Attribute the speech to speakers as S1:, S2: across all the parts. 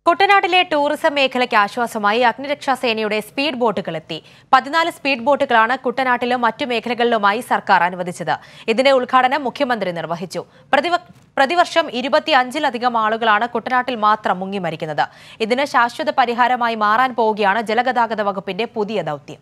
S1: കുട്ടനാട്ടിലെ ടൂറിസം മേഖലയ്ക്ക് ആശ്വാസമായി അഗ്നിരക്ഷാ സേനയുടെ സ്പീഡ് ബോട്ടുകൾ എത്തി പതിനാല് സ്പീഡ് ബോട്ടുകളാണ് കുട്ടനാട്ടിലും മറ്റു മേഖലകളിലുമായി സർക്കാർ അനുവദിച്ചത് ഇതിന്റെ ഉദ്ഘാടനം മുഖ്യമന്ത്രി നിർവഹിച്ചു പ്രതിവ- പ്രതിവർഷം ഇരുപത്തിയഞ്ചിലധികം ആളുകളാണ് കുട്ടനാട്ടിൽ മാത്രം മുങ്ങിമരിക്കുന്നത് ഇതിന് ശാശ്വത പരിഹാരമായി മാറാൻ പോവുകയാണ് ജലഗതാഗത വകുപ്പിന്റെ പുതിയ ദൗത്യം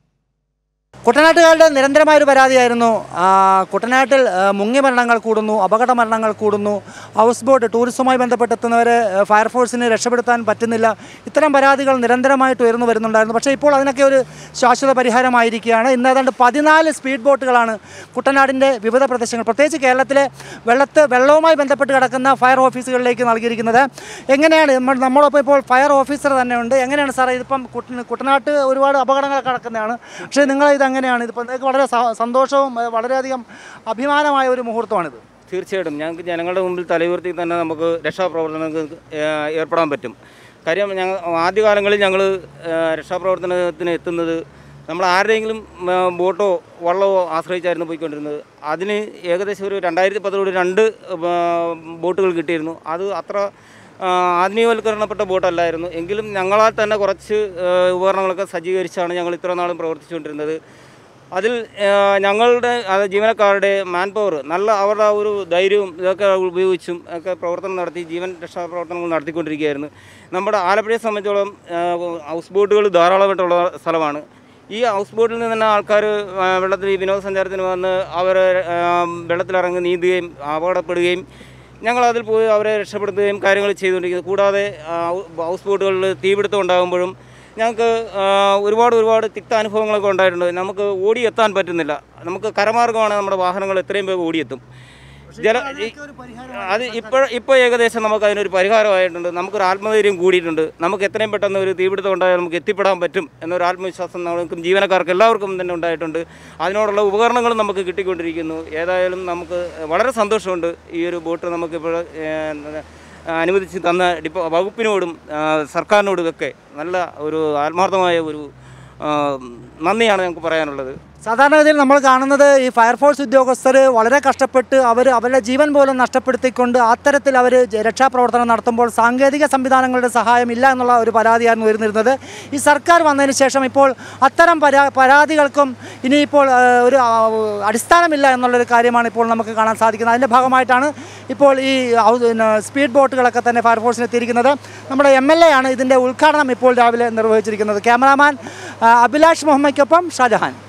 S2: കുട്ടനാട്ടുകാരുടെ നിരന്തരമായ ഒരു പരാതിയായിരുന്നു ആ, കുട്ടനാട്ടിൽ ആ, മുങ്ങി മരണങ്ങൾ കൂടുന്നു അപകട മരണങ്ങൾ കൂടുന്നു ഹൗസ് ബോട്ട് ടൂറിസവുമായി ബന്ധപ്പെട്ടെത്തുന്നവരെ ആ, ഫയർഫോഴ്സിന് രക്ഷപ്പെടുത്താൻ പറ്റുന്നില്ല ഇത്തരം പരാതികൾ നിരന്തരമായിട്ട് ഉയർന്നു വരുന്നുണ്ടായിരുന്നു പക്ഷേ ഇപ്പോൾ അതിനൊക്കെ ഒരു ശാശ്വത പരിഹാരമായിരിക്കുകയാണ് ഇന്ന് ഏതാണ്ട് പതിനാല് സ്പീഡ് ബോട്ടുകളാണ് കുട്ടനാടിൻ്റെ വിവിധ പ്രദേശങ്ങൾ പ്രത്യേകിച്ച് കേരളത്തിലെ വെള്ളത്ത് വെള്ളവുമായി ബന്ധപ്പെട്ട് കിടക്കുന്ന ഫയർ ഓഫീസുകളിലേക്ക് നൽകിയിരിക്കുന്നത് എങ്ങനെയാണ് നമ്മൾ നമ്മളൊപ്പം ഇപ്പോൾ ഫയർ ഓഫീസർ തന്നെ ഉണ്ട് എങ്ങനെയാണ് സാറേ ഇതിപ്പം കുട്ട- കുട്ടനാട്ട് ഒരുപാട് അപകടങ്ങളൊക്കെ നടക്കുന്നതാണ് പക്ഷേ നിങ്ങൾ ഇത് എങ്ങനെയാണ് ഇതിപ്പോൾ നിങ്ങൾക്ക് വളരെ സ- സന്തോഷവും ഏഹ്, വളരെയധികം അഭിമാനമായ ഒരു മുഹൂർത്തമാണിത്
S3: തീർച്ചയായിട്ടും ഞങ്ങൾക്ക് ജനങ്ങളുടെ മുമ്പിൽ തലയുയർത്തി തന്നെ നമുക്ക് രക്ഷാപ്രവർത്തനങ്ങൾക്ക് ഏഹ്, ഏർപ്പെടാൻ പറ്റും കാര്യം ഞങ്ങൾ ആദ്യകാലങ്ങളിൽ ഞങ്ങൾ രക്ഷാപ്രവർത്തനത്തിന് എത്തുന്നത് നമ്മൾ ആരുടെയെങ്കിലും ഏഹ്, ബോട്ടോ വള്ളമോ ആശ്രയിച്ചായിരുന്നു പോയിക്കൊണ്ടിരുന്നത് അതിന് ഏകദേശം ഒരു രണ്ടായിരത്തി പതിനോട് രണ്ട് ഏഹ്, ബോട്ടുകൾ കിട്ടിയിരുന്നു അത് അത്ര ആ, ആധുനികവൽക്കരണപ്പെട്ട ബോട്ടല്ലായിരുന്നു എങ്കിലും ഞങ്ങളാൽ തന്നെ കുറച്ച് ഏഹ്, ഉപകരണങ്ങളൊക്കെ സജ്ജീകരിച്ചാണ് ഞങ്ങൾ ഇത്ര നാളും പ്രവർത്തിച്ചുകൊണ്ടിരുന്നത് അതിൽ ആ, ഞങ്ങളുടെ അത് ജീവനക്കാരുടെ മാൻ പവർ നല്ല അവരുടെ ആ ഒരു ധൈര്യവും ഇതൊക്കെ ഉപയോഗിച്ചും ഒക്കെ പ്രവർത്തനം നടത്തി ജീവൻ രക്ഷാപ്രവർത്തനങ്ങൾ നടത്തിക്കൊണ്ടിരിക്കുകയായിരുന്നു നമ്മുടെ ആലപ്പുഴയെ സംബന്ധിച്ചോളം ആ, ഹൗസ് ബോട്ടുകൾ ധാരാളമായിട്ടുള്ള സ്ഥലമാണ് ഈ ഹൗസ് ബോട്ടിൽ നിന്ന് തന്നെ ആൾക്കാർ വെള്ളത്തിൽ ഈ വിനോദസഞ്ചാരത്തിന് വന്ന് അവർ വെള്ളത്തിലിറങ്ങി നീന്തുകയും അപകടപ്പെടുകയും ഞങ്ങൾ അതിൽ പോയി അവരെ രക്ഷപ്പെടുത്തുകയും കാര്യങ്ങൾ ചെയ്തുകൊണ്ടിരിക്കുന്നത് കൂടാതെ ആ, ഹൗസ് ബോട്ടുകളിൽ തീപിടുത്തം ഉണ്ടാകുമ്പോഴും ഞങ്ങൾക്ക് ആ, ഒരുപാട് ഒരുപാട് തിക്ത അനുഭവങ്ങളൊക്കെ ഉണ്ടായിട്ടുണ്ട് നമുക്ക് ഓടിയെത്താൻ പറ്റുന്നില്ല നമുക്ക് കരമാർഗമാണ് നമ്മുടെ വാഹനങ്ങൾ എത്രയും വേഗം ഓടിയെത്തും ജല ഈ- അത് ഇപ്പോൾ ഇപ്പോൾ ഏകദേശം നമുക്ക് അതിനൊരു പരിഹാരമായിട്ടുണ്ട് നമുക്കൊരു ആത്മധൈര്യം കൂടിയിട്ടുണ്ട് നമുക്ക് എത്രയും പെട്ടെന്ന് ഒരു തീപിടുത്തം ഉണ്ടായാൽ നമുക്ക് എത്തിപ്പെടാൻ പറ്റും എന്നൊരു ആത്മവിശ്വാസം നമുക്കും ജീവനക്കാർക്ക് എല്ലാവർക്കും തന്നെ ഉണ്ടായിട്ടുണ്ട് അതിനോടുള്ള ഉപകരണങ്ങളും നമുക്ക് കിട്ടിക്കൊണ്ടിരിക്കുന്നു ഏതായാലും നമുക്ക് വളരെ സന്തോഷമുണ്ട് ഈ ഒരു ബോട്ട് നമുക്കിപ്പോൾ ഏഹ്, അനുവദിച്ച് തന്ന ഡിപ്പോ വകുപ്പിനോടും ആ, സർക്കാരിനോടും ഒക്കെ നല്ല ഒരു ആത്മാർത്ഥമായ ഒരു ആ, നന്ദിയാണ് ഞങ്ങൾക്ക് പറയാനുള്ളത്
S2: സാധാരണഗതിയിൽ നമ്മൾ കാണുന്നത് ഈ ഫയർഫോഴ്സ് ഉദ്യോഗസ്ഥർ വളരെ കഷ്ടപ്പെട്ട് അവർ അവരുടെ ജീവൻ പോലും നഷ്ടപ്പെടുത്തിക്കൊണ്ട് അത്തരത്തിൽ അവർ രക്ഷാപ്രവർത്തനം നടത്തുമ്പോൾ സാങ്കേതിക സംവിധാനങ്ങളുടെ സഹായം ഇല്ല എന്നുള്ള ഒരു പരാതിയായിരുന്നു ഉയർന്നിരുന്നത് ഈ സർക്കാർ വന്നതിന് ശേഷം ഇപ്പോൾ അത്തരം പരാ പരാതികൾക്കും ഇനിയിപ്പോൾ ആ, ഒരു ആ, അടിസ്ഥാനമില്ല എന്നുള്ളൊരു കാര്യമാണ് ഇപ്പോൾ നമുക്ക് കാണാൻ സാധിക്കുന്നത് അതിൻ്റെ ഭാഗമായിട്ടാണ് ഇപ്പോൾ ഈ ഹൗ- പിന്നെ സ്പീഡ് ബോട്ടുകളൊക്കെ തന്നെ ഫയർഫോഴ്സിന് എത്തിയിരിക്കുന്നത് നമ്മുടെ എം എൽ എ ആണ് ഇതിൻ്റെ ഉദ്ഘാടനം ഇപ്പോൾ രാവിലെ നിർവഹിച്ചിരിക്കുന്നത് ക്യാമറാമാൻ ആ, അഭിലാഷ് മുഹമ്മയ്ക്കൊപ്പം ഷാജഹാൻ